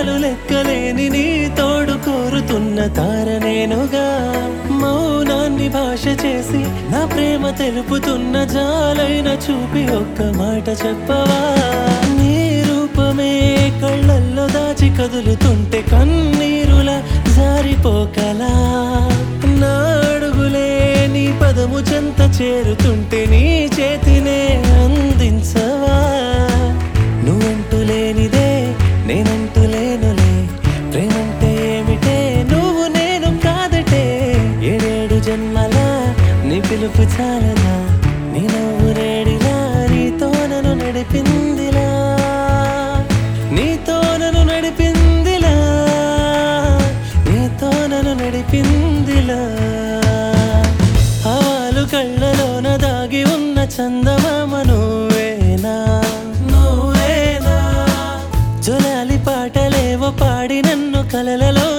అసలు లెక్కలేని నీ తోడు కోరుతున్న తార నేనుగా మౌనాన్ని భాష చేసి నా ప్రేమ తెలుపుతున్న జాలైన చూపి ఒక్క మాట చెప్పవా నీ రూపమే కళ్ళల్లో దాచి కదులుతుంటే కన్నీరుల జారిపోకలా నా అడుగులే నీ పదము చెంత చేరుతుంటే నీ చేతినే అందించవా నువ్వంటూ లేనిదే నేనంటూ లేనులే ప్రేమంటే ఏమిటే నువ్వు నేను కాదటే ఏడేడు జన్మల నీ పిలుపు చాలదా నీ నవ్వు రేడిలా నీతో నన్ను నడిపిందిలా నీతో నన్ను నడిపిందిలా నీతో నన్ను నడిపిందిలా ఆలు కళ్ళలోన దాగి ఉన్న చందమామ నువ్వేనా నువ్వేనా జొలాలి పాటలేవో పాడి నన్ను కలలలో